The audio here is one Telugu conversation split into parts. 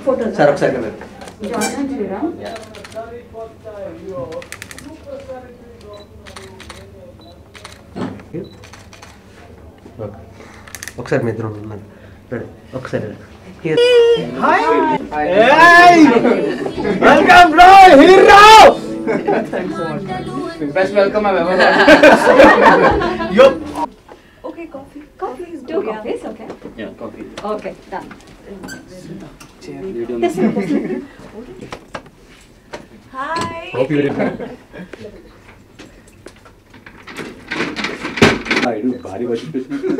ఫోటో సార్ ఒకసారి కదా జాన్సన్ శ్రీరామ్ ఓకే. ఒకసారి మీ ఇద్దరు ఉన్నారు రండి. ఒకసారి welcome bro hero best welcome okay coffee coffee is two coffees okay coffee okay done hi hope you భారీ వర్షం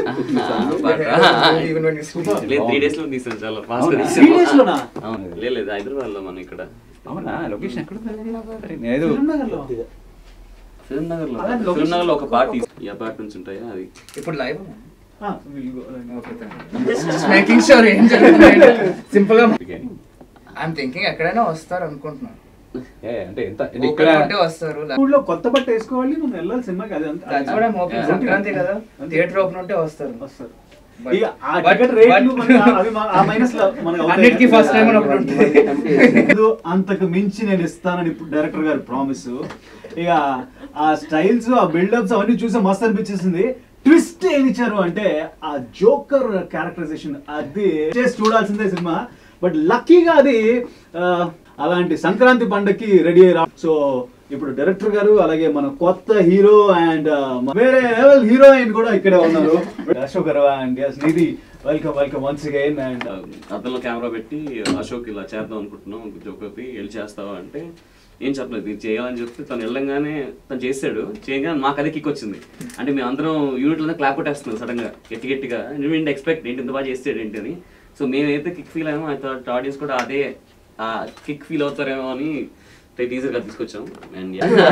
లేదు త్రీ డేస్ లో తీసాను చాలా ఫాస్ట్ అవునా? Three days లోనా? అవును లేదు లేదు హైదరాబాద్ లో మనం ఇక్కడ అవునా లొకేషన్ ఎక్కడ ఉంది? నేను ఫిల్మ్ నగర్ లో అలాంటి location- ఫిల్మ్ నగర్ లో ఒక పార్టీ ఈ అపార్ట్మెంట్స్ ఉంటాయా అది ఇప్పుడు లైవ్ ఓకే మేకింగ్ షూర్ ఏం జరుగుతుంది సింపుల్ గా బిర్యానీ. ఐఎమ్ థింకింగ్ ఎక్కడైనా వస్తారు అనుకుంటున్నాను ఏ, అంటే ఎంత అంటే ఇక్కడ ఇక్కడ ఉంటే వస్తారు ఊళ్ళో కొత్త బట్ట వేసుకోవాలి మనం వెళ్ళాలి సినిమాకి అది అంత That's what I'm hoping. Yeah. Sankranti కదా థియేటర్ ఓపెన్ ఉంటే వస్తారు వస్తారు But- ఇక ఆ but- టికెట్ రేట్లు but- మనకి అవి మా- ఆ మైనస్ లో మనకు అవుతాయి. అన్నిటికీ ఫస్ట్ టైం అని ఒకటి ఉంటుంది లేదు అంతకు మించి నేను ఇస్తానని ఇప్పుడు డైరెక్టర్ గారు ప్రామిస్ ఇక ఆ స్టైల్స్ ఆ బిల్డప్స్ అవన్నీ చూసి మస్తు అనిపించేసింది ట్విస్ట్ ఏమి ఇచ్చారు అంటే ఆ జోకర్ క్యారెక్టరైజేషన్ అది చేసి చూడాల్సిందే సినిమా బట్ లక్కీగా అది ఆ, అలాంటి సంక్రాంతి పండగకి రెడీ అయ్యి రా సో ఇప్పుడు డైరెక్టర్ గారు అలాగే మన కొత్త హీరో అండ్ వేరే లెవెల్ హీరోయిన్ కూడా ఇక్కడే ఉన్నారు Ashok Galla and Nidhi welcome welcome once again and అద్దంలో కెమెరా పెట్టి అశోక్ ఇలా చేద్దాం అనుకుంటున్నాం జోకర్ది వెళ్ళి చేస్తావా అంటే ఏం చెప్పలేదు ఇది చేయాలని చెప్తే తను వెళ్ళంగానే తను చేశాడు చేయగానే మాకు అదే కిక్ వచ్చింది అంటే మేము అందరం యూనిట్లోనే క్లాప్ కొట్టేస్తున్నాం సడన్ గా గట్టి గట్టిగా నేను ఎక్స్పెక్ట్ ఏంటి ఇంత బాగా చేస్తాడు ఏంటి అని సో మేమైతే కిక్ ఫీల్ అయ్యామో అయితే ఆడియన్స్ కూడా అదే కిక్ ఫీల్ అవుతారేమో అని టీజర్ గా తీసుకొచ్చాం and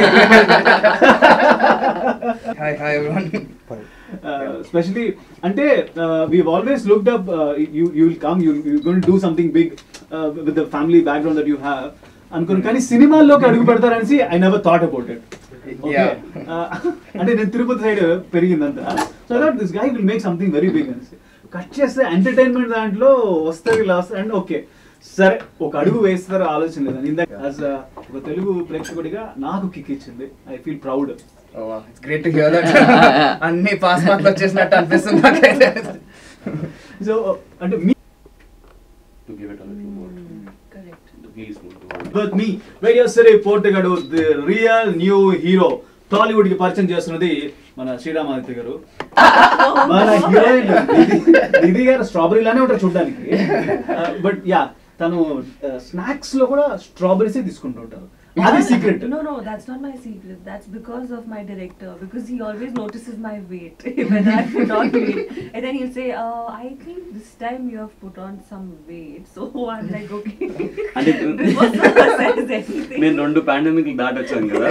hi hi everyone specially అంటే we always looked up you you will come you you gonna do something big with the family background that you have అనుకుని కానీ సినిమాల్లోకి అడుగు పెడతారనేసి I never thought about it Yeah. అంటే నేను తిరుపతి సైడ్ పెరిగిందంతా so that this guy will make something very big అనేసి కట్ చేస్తే ఎంటర్టైన్మెంట్ దాంట్లో వస్తుంది లాస్ట్ అండ్ ఓకే సరే ఒక అడుగు వేస్తారో ఆలోచన లేదు ఇందాక యాజ్ ఒక తెలుగు ప్రేక్షకుడిగా నాకు కిక్ ఇచ్చింది I feel proud it's great to hear that అన్ని పాస్ మార్కులు వచ్చేసినట్టు అనిపిస్తుంది నాకైతే సో అంటే మీ please But me, Radio City పోర్టుగడు the real new hero Tollywood కి పరిచయం చేస్తున్నది మన శ్రీరామాదిత్య గారు మన హీరోయిన్ నిధి గారు స్ట్రాబెరీ లానే ఉంటారు చూడడానికి బట్ యా తను స్నాక్స్ లో కూడా స్ట్రాబెరీసే తీసుకుంటూ ఉంటారు అది secret No, no, that's not my secret. That's because of my director. Because he always notices my weight when I put on weight, and then he'll say, uh, "I think this time you have put on some weight." So I'm like, okay. అంటే Before someone says anything. మేము రెండు పాండమిక్ దాటొచ్చాం కదా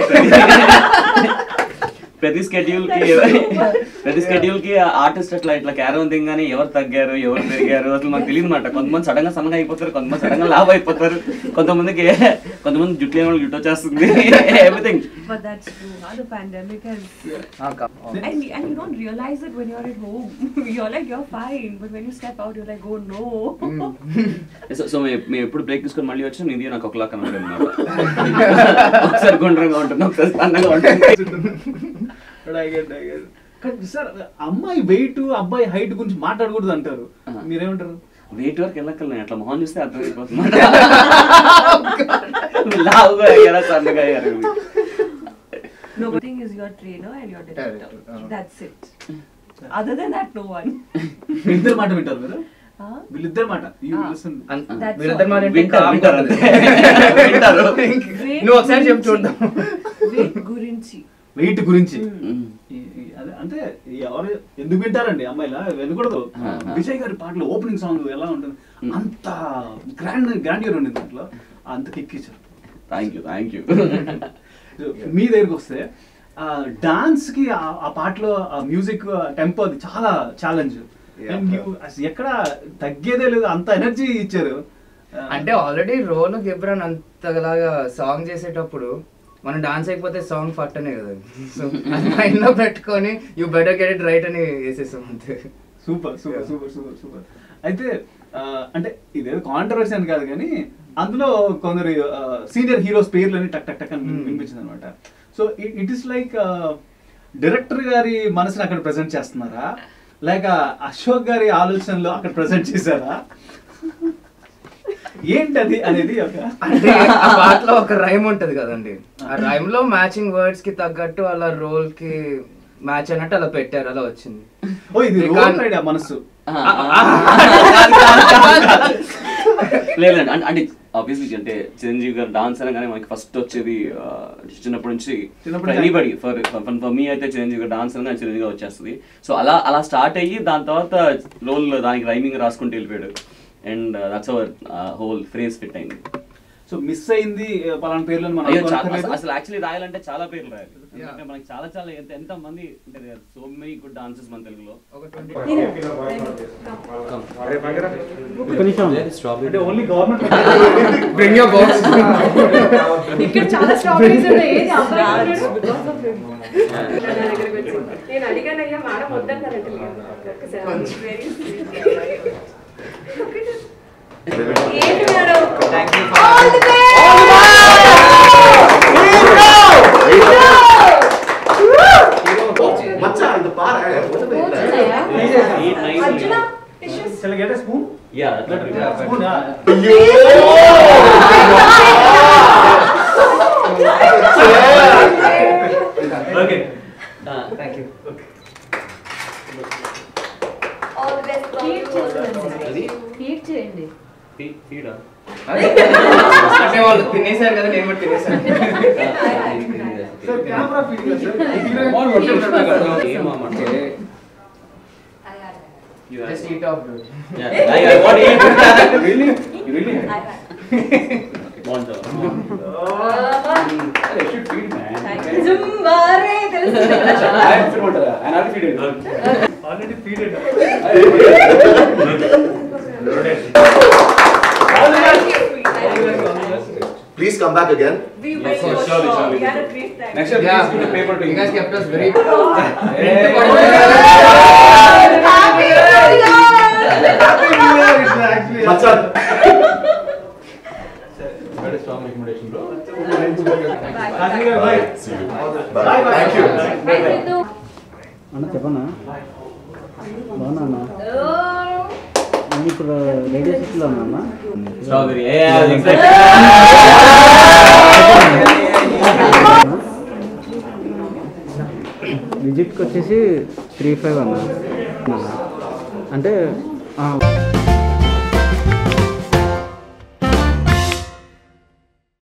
ప్రతి స్కెడ్యూల్ కి ప్రతి స్కెడ్యూల్ కి ఆర్టిస్ట్ అట్లా ఇట్లా క్యారవన్ దిగానే ఎవరు తగ్గారు ఎవరు పెరిగారు అసలు మాకు తెలియదు అనమాట కొంతమంది సడన్ గా సన్నగా అయిపోతారు కొంతమంది సడన్ గా లాభ అయిపోతారు కొంతమందికి కొంతమంది జుట్టు ఏమో జుట్టు వచ్చేస్తుంది everything But that's true. Now the pandemic has, and and you don't realize it when you're at home. you're like you're fine, but when you step out, you're like, oh no. So మేము ఎప్పుడు బ్రేక్ తీసుకొని మళ్ళీ వచ్చాం ఇది నాకు ఒకలా కనబడి అనమాట ఒకసారి గుండ్రంగా ఉంటుంది ఒకసారి సన్నగా ఉంటుంది సార్ అమ్మాయి వెయిట్ అబ్బాయి హైట్ గురించి మాట్లాడకూడదు అంటారు Uh-huh. మీరేమంటారు వెయిట్ వరకు వెళ్ళక్కర్లేదు అట్లా మొహం చూస్తే అర్థమైపోతుంది లావుగా అయ్యారా సన్నగా అయ్యారు No, but thing is your trainer and your director. Director, uh. That's it. Other than that, no one. వీళ్ళిద్దరు మాట వింటారు మీరు Huh? వీళ్ళిద్దరు మాట You Ah. listen. That's మీరిద్దరు మాట all. ఏంటి? వింటారు వింటారు అంతే వింటారు Weight నువ్వు ఒకసారి చెప్పు గురించి. చూద్దాం Weight గురించి. వెయిట్ గురించి Mm. ఈ- ఈ- అదే అంటే ఎవరు ఎందుకు వింటారండి అమ్మాయిలా వినకూడదు ఆ, ఆ. విజయ్ గారి పాటలు ఓపెనింగ్ సాంగ్ ఎలా ఉంటుంది Mm. అంత గ్రాండ్ గ్రాండియర్ ఉండింది దాంట్లో అంత కిక్కిచ్చారు థ్యాంక్ యూ థ్యాంక్ యూ మీ దగ్గరికి వస్తే ఆ డాన్స్ కి ఆ- ఆ పాటలో ఆ మ్యూజిక్ టెంపో అది చాలా ఛాలెంజ్ Yeah. ఎక్కడ తగ్గేదే లేదు అంత ఎనర్జీ ఇచ్చారు ఆ, అంటే ఆల్రెడీ రోల్ గిబ్రాన్ అంతలాగా సాంగ్ చేసేటప్పుడు మనం డాన్స్ అయిపోతే సాంగ్ పట్టనే కదా సో మైండ్ లో పెట్టుకొని you better get it right అని వేసేసాం అంతే super super super super super అయితే ఆ, అంటే ఇదేదో కాంట్రవర్సీ అని కాదు కానీ అందులో కొందరు సీనియర్ హీరోస్ పేర్లని టక్ టక్ టక్ అని Hmm. వినిపించింది అనమాట so it is like director గారి మనసుని అక్కడ ప్రజెంట్ చేస్తున్నారా లేక అశోక్ గారి ఆలోచనలో అక్కడ ప్రజెంట్ చేశారా ఏంటది అనేది ఒక అంటే ఆ పాటలో ఒక రైమ్ ఉంటది కదండి ఆ రైమ్ లో మ్యాచింగ్ వర్డ్స్ కి తగ్గట్టు అలా రోల్ కి మ్యాచ్ అన్నట్టు అలా పెట్టారు అలా వచ్చింది ఓ ఇది You రోల్ can't- రైడ్ ఆ మనసు లేదండి అంటే- అంటే ఆబ్వియస్లీ అంటే చిరంజీవి గారు డాన్స్ అనగానే మనకి ఫస్ట్ వచ్చేది ఆ, చిన్నప్పటి నుంచి చిన్నప్పటి నుంచి ఎనీబడి ఫర్ ఫర్ మీ అయితే చిరంజీవి గారు డాన్స్ అనగానే చిరంజీవి గారు వచ్చేస్తుంది సో అలా అలా స్టార్ట్ అయ్యి దాని తర్వాత రోల్ దానికి రైమింగ్ రాసుకుంటూ వెళ్ళిపోయాడు and that's our whole phrase fit అయింది సో మిస్ అయింది పలానా పేర్లను మనం అయ్యో చా- అనుకోనక్కర్లేదు. అసలు- అసలు యాక్చువల్లీ రాయాలంటే చాలా పేర్లు రాయాలి ఎందుకంటే మనకి చాలా చాలా ఎంత ఎంత మంది అంటే సో మెనీ గుడ్ డాన్సెస్ మన తెలుగులో ఒక ట్వంటీ అంటే only government bring your box ఇక్కడ చాలా స్ట్రాబెరీస్ ఉన్నాయి ఏది అబ్బాయి బికాస్ ఆఫ్ హిమ్ నా దగ్గరికి వచ్చి నేను అడిగానయ్యా మేడం వద్దన్నారంట ఒక్కసారి ఏంటి మేడం ఆల్ ది மச்சான் இந்த பாரு Eight, nine, అర్జున nine. Tissues Shall I get a spoon? Yeah, Spoon, ah. Okay. Thank you all the best heat చేయండి Feed- feed ఆ? అంటే వాళ్ళు తినేసారు కదా నేను కూడా తినేసాను Sir, camera feed కదా, sir. ఏం అమ్మ? You have- just eat off Yeah, I- I want to eat. Really? You really? బాగుంటుందా? I should feed, man. జుంబారే తెలుసు I am feed ఉంటారా? I not feed it. Already feed it. Please come back again. We Yes, wait sure, for surely, sure. surely. We had a great time. Next time, please put the paper to You guys kept us very Hey. Happy New Year! Happy New Year, it's actually- మచ్చాన్ Happy New Year, bye. Bye, bye. Thank you. Bye, Sidhu. అన్న చెప్పనా బాగున్నా అన్న Oh. నేను ఇప్పుడు రేడియో సిటీలో ఉన్నా Strawberry. Yeah, exactly. విజిట్కి వచ్చేసి త్రీ ఫైవ్ అన్న అంటే ఆ,